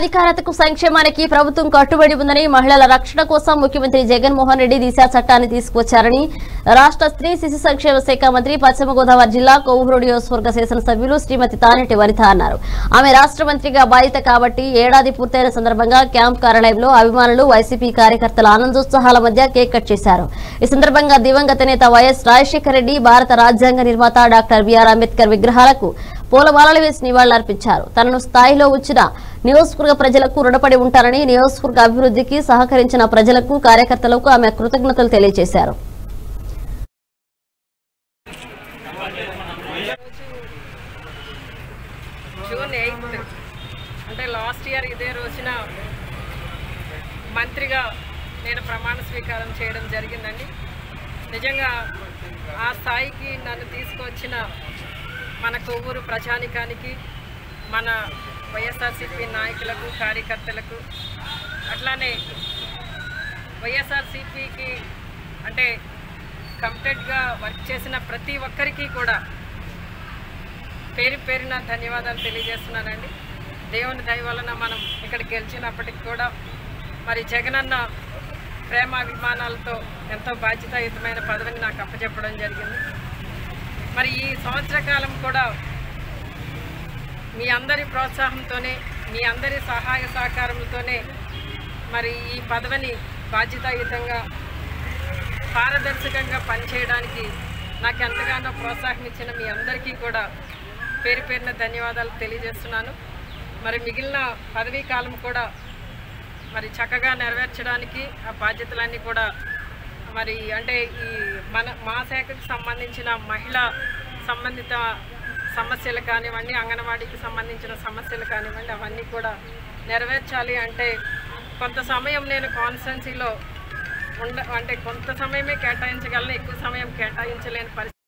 సాధికారతకు సంక్షేమానికి ప్రభుత్వం కట్టుబడి ఉందని మహిళల రక్షణ కోసం ముఖ్యమంత్రి జగన్మోహన్ రెడ్డి దిశా చట్టాన్ని తీసుకొచ్చారని రాష్ట్ర స్త్రీ శిశు సంక్షేమ శాఖ మంత్రి పశ్చిమ గోదావరి జిల్లా కోవూరు నియోజకవర్గ శాసనసభ్యులు శ్రీమతి తానెట్టి వనిత అన్నారు ఆమె రాష్ట్ర మంత్రిగా బాధ్యత కాబట్టి ఏడాది పూర్తయిన సందర్భంగా క్యాంప్ కార్యాలయంలో అభిమానులు వైసీపీ కార్యకర్తల ఆనందోత్సాహాల మధ్య కేక్ కట్ చేశారు ఈ సందర్భంగా దివంగత నేత వైఎస్ రాజశేఖర రెడ్డి భారత రాజ్యాంగ నిర్మాత డాక్టర్ బిఆర్ అంబేద్కర్ విగ్రహాలకు పూలమాలలు వేసి నివాళులర్పించారు తనను స్థాయిలో ఉంచిన నియోజకవర్గ ప్రజలకు రుణపడి ఉంటారని నియోజకవర్గ అభివృద్ధికి సహకరించిన ప్రజలకు కార్యకర్తలకు ఆమె కృతజ్ఞతలు తెలియజేశారు జూన్ ఎయిత్ అంటే లాస్ట్ ఇయర్ ఇదే రోజున మంత్రిగా నేను ప్రమాణ స్వీకారం చేయడం జరిగిందండి నిజంగా ఆ స్థాయికి నన్ను తీసుకొచ్చిన మన కొవ్వూరు ప్రజానికానికి మన వైఎస్ఆర్సీపీ నాయకులకు కార్యకర్తలకు అట్లానే వైఎస్ఆర్సీపీకి అంటే కంప్లీట్గా వర్క్ చేసిన ప్రతి ఒక్కరికి కూడా పేరు పేరున ధన్యవాదాలు తెలియజేస్తున్నానండి దేవుని దయ వలన మనం ఇక్కడ గెలిచినప్పటికి కూడా మరి జగనన్న ప్రేమాభిమానాలతో ఎంతో బాధ్యతాయుతమైన పదవిని నాకు అప్పచెప్పడం జరిగింది మరి ఈ సంవత్సర కాలం కూడా మీ అందరి ప్రోత్సాహంతోనే మీ అందరి సహాయ సహకారంతోనే మరి ఈ పదవిని బాధ్యతాయుతంగా పారదర్శకంగా పనిచేయడానికి నాకు ఎంతగానో ప్రోత్సాహం ఇచ్చిన మీ అందరికీ కూడా పేరు పేరున ధన్యవాదాలు తెలియజేస్తున్నాను మరి మిగిలిన పదవీ కాలం కూడా మరి చక్కగా నెరవేర్చడానికి ఆ బాధ్యతలన్నీ కూడా మరి అంటే ఈ మన మా శాఖకు సంబంధించిన మహిళా సంబంధిత సమస్యలు కానివ్వండి అంగన్వాడీకి సంబంధించిన సమస్యలు కానివ్వండి అవన్నీ కూడా నెరవేర్చాలి అంటే కొంత సమయం నేను కాన్స్టెన్సీలో ఉండ అంటే కొంత సమయమే కేటాయించగలను ఎక్కువ సమయం కేటాయించలేని పరిస్థితి